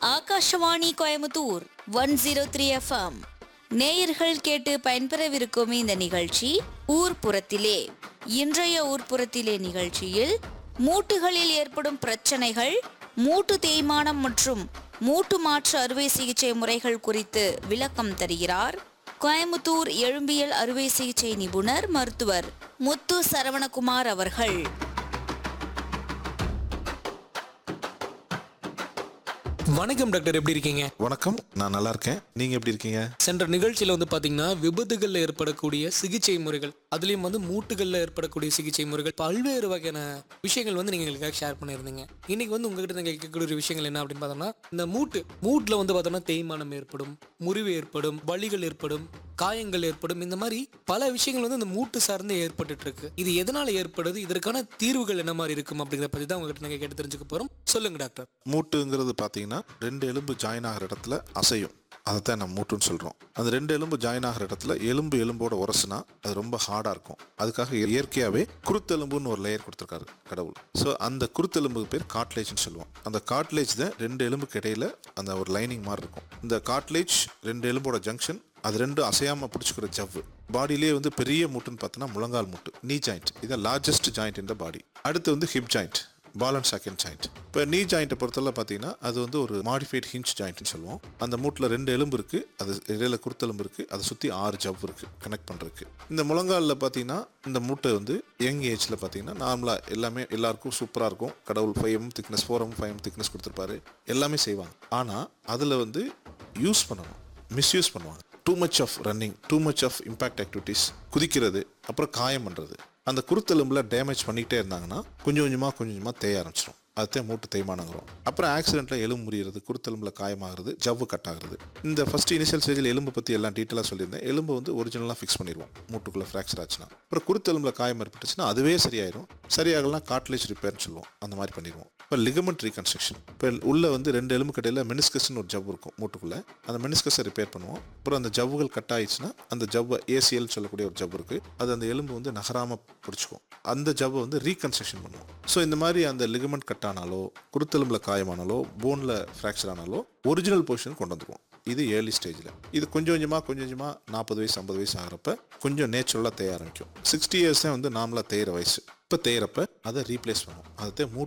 Akashvani Coimbatore one zero three FM நேயர்கள் கேட்டு பயன்பெறவிருக்கும் இந்த நிகழ்ச்சி ஊர்ப்புறத்திலே இன்றைய ஊர்ப்புறத்திலே நிகழ்ச்சியில் மூட்டுகளில் ஏற்படும் பிரச்சனைகள் மூட்டு தேய்மானம் மற்றும் மூட்டு மாற்று அறுவை சிகிச்சை முறைகள் குறித்து விளக்கம் தருகிறார் கோயமுத்தூர் எழும்பியல் அறுவை சிகிச்சை நிபுணர் மருத்துவர் முத்து சரவணகுமார் அவர்கள் வணக்கம் டாக்டர் எப்படி இருக்கீங்க வணக்கம் நான் நல்லா இருக்கேன் நீங்க எப்படி இருக்கீங்க சென்ற நிகழ்ச்சியில் வந்து பார்த்தீங்கன்னா விபத்துகளில் ஏற்படக்கூடிய சிகிச்சை முறைகள் அதுலேயும் வந்து மூட்டுகளில் ஏற்படக்கூடிய சிகிச்சை முறைகள் பல்வேறு வகையான விஷயங்கள் வந்து நீங்கள் எங்களுக்காக ஷேர் பண்ணியிருந்தீங்க இன்னைக்கு வந்து உங்ககிட்ட நாங்கள் கேட்கக்கூடிய விஷயங்கள் என்ன அப்படின்னு பார்த்தோம்னா இந்த மூட்டு மூட்டில் வந்து பார்த்தோம்னா தேய்மானம் ஏற்படும் முறிவு ஏற்படும் வலிகள் ஏற்படும் காயங்கள் ஏற்படும் இந்த மாதிரி பல விஷயங்கள் வந்து இந்த மூட்டு சார்ந்து ஏற்பட்டுட்டு இருக்கு இது எதனால ஏற்படுது இதற்கான தீர்வுகள் என்ன மாதிரி இருக்கும் அப்படிங்கிறத பற்றி தான் உங்ககிட்ட நாங்கள் கேட்டு தெரிஞ்சுக்க போகிறோம் சொல்லுங்க டாக்டர் மூட்டுங்கிறது பார்த்தீங்கன்னா ரெண்டு எலும்பு ஜாயின் ஆகிற இடத்துல அசையும் அதைத்தான் நம்ம மூட்டுன்னு சொல்கிறோம் அந்த ரெண்டு எலும்பு ஜாயின் ஆகிற இடத்துல எலும்பு எலும்போட உரசுனா அது ரொம்ப ஹார்டாக இருக்கும் அதுக்காக இயற்கையாகவே குருத்தெலும்புன்னு ஒரு லேயர் கொடுத்துருக்காரு கடவுள் ஸோ அந்த குருத்தெலும்புக்கு பேர் காட்லேஜ்னு சொல்லுவோம் அந்த காட்லேஜ் தான் ரெண்டு எலும்புக்கு இடையில அந்த ஒரு லைனிங் மாதிரி இருக்கும் இந்த காட்லேஜ் ரெண்டு எலும்போட ஜங்ஷன் அது ரெண்டும் அசையாம பிடிச்சிக்கிற ஜவ்வு பாடியிலே வந்து பெரிய மூட்டுன்னு பார்த்தோன்னா முழங்கால் மூட்டு நீ ஜாயிண்ட் இதான் லார்ஜஸ்ட் ஜாயிண்ட் இந்த பாடி அடுத்து வந்து hip joint ball and second joint இப்போ நீ ஜாயிண்ட்டை பொறுத்தவரை பார்த்தீங்கன்னா அது வந்து ஒரு மாடிஃபைட் ஹிஞ்ச் ஜாயிண்ட்னு சொல்லுவோம் அந்த மூட்டில் ரெண்டு எலும்பு இருக்குது அது இடையில குருத்தெலும்பு இருக்குது அதை சுற்றி ஆறு ஜவ் இருக்குது கனெக்ட் பண்ணுறதுக்கு இந்த முழங்காலில் பார்த்தீங்கன்னா இந்த மூட்டை வந்து யங் ஏஜில் பார்த்தீங்கன்னா நார்மலாக எல்லாமே எல்லாருக்கும் சூப்பராக இருக்கும் கடவுள் five M thickness four M five M thickness கொடுத்துருப்பாரு எல்லாமே செய்வாங்க ஆனால் அதில் வந்து யூஸ் பண்ணணும் மிஸ்யூஸ் பண்ணுவாங்க too much of running too much of impact activities குதிக்கிறது அப்புறம் காயம் பண்ணுறது அந்த குருத்தெலும்புல டேமேஜ் பண்ணிக்கிட்டே இருந்தாங்கன்னா கொஞ்சம் கொஞ்சமாக கொஞ்சம் கொஞ்சமாக தேய ஆரம்பிச்சிடும் அதுதான் மூட்டு தேய்மானங்கிறோம் அப்புறம் ஆக்சிடென்ட்ல எலும்பு முறியறது குருத்தெலும்புல காயமாகிறது ஜவ்வு கட் ஆகுறது இந்த ஃபர்ஸ்ட் இனிஷியல் ஸ்டேஜில் எலும்பு பற்றி எல்லாம் டீட்டெயிலாக சொல்லியிருந்தேன் எலும்பு வந்து ஒரிஜினலாக ஃபிக்ஸ் பண்ணிடுவோம் மூட்டுக்குள்ளே ஃப்ராக்சர் ஆச்சுன்னா அப்புறம் குருத்தெலும்புல காயம் ஏற்பட்டுச்சுன்னா அதுவே சரியாயிடும் சரியாகலாம் காட்லேஜ் ரிப்பேர்னு சொல்லுவோம் அந்த மாதிரி பண்ணிடுவோம் இப்போ லிகமெண்ட் ரீகன்ஸ்ட்ரக்ஷன் இப்போ உள்ள வந்து ரெண்டு எலும்பு கடையில் மெனிஸ்கஸ்னு ஒரு ஜவ் இருக்கும் மூட்டுக்குள்ளே அந்த மெனிஸ்கஸை ரிப்பேர் பண்ணுவோம் அப்புறம் அந்த ஜவ்வுகள் கட் ஆயிடுச்சுன்னா அந்த ஜவ்வை ஏசிஎல் சொல்லக்கூடிய ஒரு ஜவ் இருக்குது அது அந்த எலும்பு வந்து நகராமல் பிடிச்சிக்கும் அந்த ஜவ்வை வந்து ரீகன்ஸ்ட்ரக்ஷன் பண்ணுவோம் ஸோ இந்த மாதிரி அந்த லிகமெண்ட் கட் ஆனாலோ குருத்தெலும்புல காயமானாலோ போனில் ஃப்ராக்சர் ஆனாலோ ஒரிஜினல் பொசிஷன் கொண்டு வந்துருவோம் இது ஏர்லி ஸ்டேஜில் இது கொஞ்சம் கொஞ்சமாக கொஞ்சம் கொஞ்சமாக நாற்பது வயசு ஐம்பது வயசு ஆகிறப்ப கொஞ்சம் நேச்சுரலாக தேய ஆரம்பிக்கும் சிக்ஸ்டி இயர்ஸ் தான் வந்து நார்மலாக தேயிற வயசு இப்போ தேயிறப்ப அதை ரீப்ளேஸ் பண்ணுவோம் அதை மூட்டு